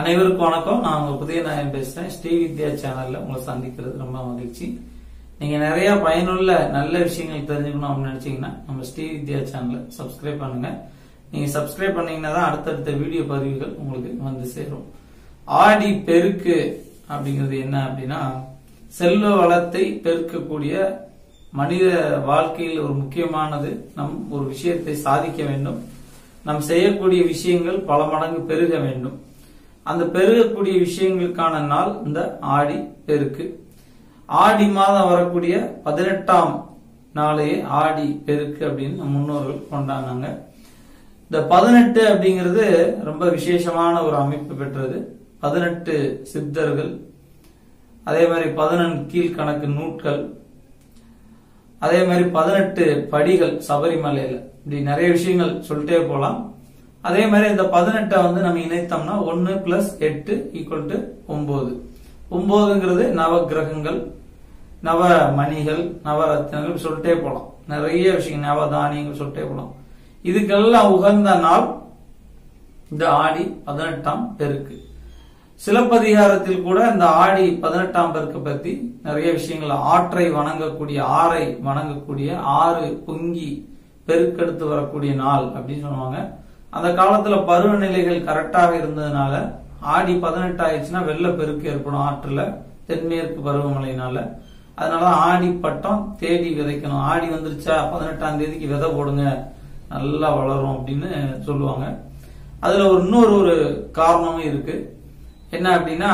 அனைவருக்கும் வணக்கம் நான் உங்க புதிய நாயன் பேசுறேன் ஸ்ரீ வித்யா சேனல்ல உங்களை சந்திக்கிறது ரொம்ப மகிழ்ச்சி நீங்க நிறைய பயனுள்ள நல்ல விஷயங்கள் தெரிஞ்சுக்கணும் அப்படின்னு நினைச்சீங்கன்னா நம்ம ஸ்ரீ வித்யா சேனலை சப்ஸ்கிரைப் பண்ணுங்க நீங்க சப்ஸ்கிரைப் பண்ணீங்கன்னா தான் அடுத்தடுத்த வீடியோ பதிவுகள் உங்களுக்கு வந்து சேரும் ஆடி பெருக்கு அப்படிங்கிறது என்ன அப்படின்னா செல்வ வளத்தை பெருக்கக்கூடிய மனித வாழ்க்கையில் ஒரு முக்கியமானது நம் ஒரு விஷயத்தை சாதிக்க வேண்டும் நாம் செய்யக்கூடிய விஷயங்கள் பல மடங்கு பெருக வேண்டும் அந்த பெருகக்கூடிய விஷயங்களுக்கான நாள் இந்த ஆடி பெருக்கு ஆடி மாதம் வரக்கூடிய பதினெட்டாம் நாளையே ஆடி பெருக்கு அப்படின்னு நம் முன்னோர்கள் கொண்டாடினாங்க இந்த பதினெட்டு அப்படிங்கிறது ரொம்ப விசேஷமான ஒரு அமைப்பு பெற்றது பதினெட்டு சித்தர்கள் அதே மாதிரி பதினெண் கீழ்கணக்கு நூட்கள் அதே மாதிரி பதினெட்டு படிகள் சபரிமலையில இப்படி நிறைய விஷயங்கள் சொல்லிட்டே போலாம் அதே மாதிரி இந்த பதினெட்டை வந்து நம்ம இணைத்தோம்னா ஒன்னு பிளஸ் எட்டு ஈக்குவல் டு ஒன்பது ஒன்பதுங்கிறது நவ கிரகங்கள் நவ மணிகள் நவரத்னங்கள் சொல்லிட்டே போலாம் நிறைய விஷயம் நவதானியங்கள் சொல்லிட்டே போலாம் இதுக்கெல்லாம் உகந்த நாள் இந்த ஆடி பதினெட்டாம் பெருக்கு சிலப்பதிகாரத்தில் கூட இந்த ஆடி பதினெட்டாம் பெருக்கு பத்தி நிறைய விஷயங்கள் ஆற்றை வணங்கக்கூடிய ஆறை வணங்கக்கூடிய ஆறு பொங்கி பெருக்கெடுத்து வரக்கூடிய நாள் அப்படின்னு சொல்லுவாங்க அந்த காலத்துல பருவநிலைகள் கரெக்டாக இருந்ததுனால ஆடி பதினெட்டு ஆயிடுச்சுன்னா வெள்ள பெருக்கு ஏற்படும் ஆற்றுல தென்மேற்கு பருவமழையினால அதனால ஆடி பட்டம் தேடி விதைக்கணும் ஆடி வந்துருச்சா பதினெட்டாம் தேதிக்கு விதை போடுங்க நல்லா வளரும் அப்படின்னு சொல்லுவாங்க அதுல ஒரு இன்னொரு ஒரு காரணமும் இருக்கு என்ன அப்படின்னா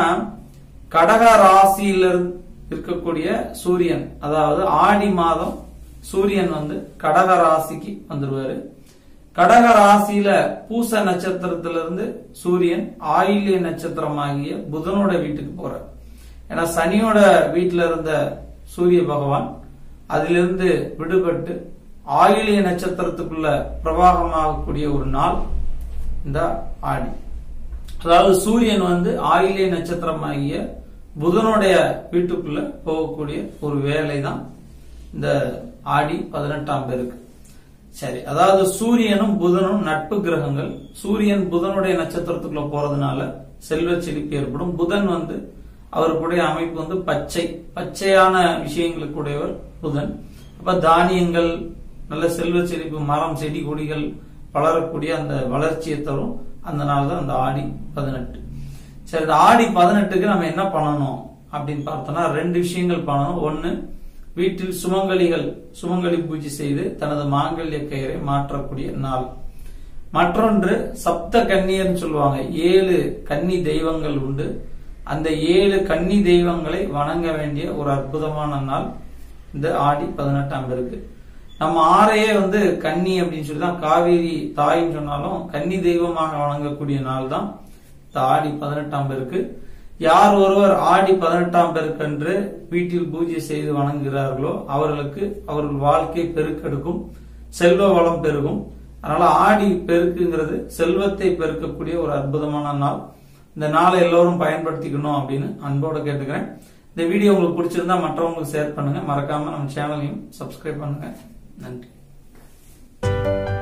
கடக ராசியில இருக்கக்கூடிய சூரியன் அதாவது ஆடி மாதம் சூரியன் வந்து கடக ராசிக்கு வந்துருவாரு கடக ராசியில பூச நட்சத்திரத்திலிருந்து சூரியன் ஆயில்ய நட்சத்திரமாகிய புதனோட வீட்டுக்கு போறார் ஏன்னா சனியோட வீட்டுல இருந்த சூரிய பகவான் அதிலிருந்து விடுபட்டு ஆயிலிய நட்சத்திரத்துக்குள்ள பிரவாகமாகக்கூடிய ஒரு நாள் இந்த ஆடி அதாவது சூரியன் வந்து ஆயிலிய நட்சத்திரமாகிய புதனுடைய வீட்டுக்குள்ள போகக்கூடிய ஒரு வேலை தான் இந்த ஆடி பதினெட்டாம் பேருக்கு சரி அதாவது சூரியனும் புதனும் நட்பு கிரகங்கள் சூரியன் புதனுடைய நட்சத்திரத்துக்குள்ள போறதுனால செல்வ செழிப்பு ஏற்படும் புதன் வந்து அவருக்குடைய அமைப்பு வந்து பச்சை பச்சையான விஷயங்களுக்குடையவர் புதன் அப்ப தானியங்கள் நல்ல செல்வ செழிப்பு மரம் செடி கொடிகள் வளரக்கூடிய அந்த வளர்ச்சியை தரும் அந்த நாள் தான் அந்த ஆடி பதினெட்டு சரி இந்த ஆடி பதினெட்டுக்கு நம்ம என்ன பண்ணணும் அப்படின்னு பார்த்தோம்னா ரெண்டு விஷயங்கள் பண்ணணும் ஒன்னு வீட்டில் சுமங்கலிகள் சுமங்கலி பூஜை செய்து தனது மாங்கல்ய கயிறை மாற்றக்கூடிய நாள் மற்றொன்று சப்த கன்னியர்னு சொல்லுவாங்க ஏழு கன்னி தெய்வங்கள் உண்டு அந்த ஏழு கன்னி தெய்வங்களை வணங்க வேண்டிய ஒரு அற்புதமான நாள் இந்த ஆடி பதினெட்டாம் இருக்கு நம்ம ஆறையே வந்து கன்னி அப்படின்னு சொல்லி தான் காவேரி தாயின்னு சொன்னாலும் கன்னி தெய்வமாக வணங்கக்கூடிய நாள் தான் இந்த ஆடி பதினெட்டாம் பேருக்கு யார் ஒருவர் ஆடி பதினெட்டாம் பேருக்கென்று வீட்டில் பூஜை செய்து வணங்குகிறார்களோ அவர்களுக்கு அவர்கள் வாழ்க்கை பெருக்கெடுக்கும் செல்வ வளம் பெருகும் அதனால ஆடி பெருக்குங்கிறது செல்வத்தை பெருக்கக்கூடிய ஒரு அற்புதமான நாள் இந்த நாளை எல்லோரும் பயன்படுத்திக்கணும் அப்படின்னு அன்போட கேட்டுக்கிறேன் இந்த வீடியோ உங்களுக்கு பிடிச்சிருந்தா மற்றவங்களுக்கு ஷேர் பண்ணுங்க மறக்காம நம்ம சேனலையும் சப்ஸ்கிரைப் பண்ணுங்க நன்றி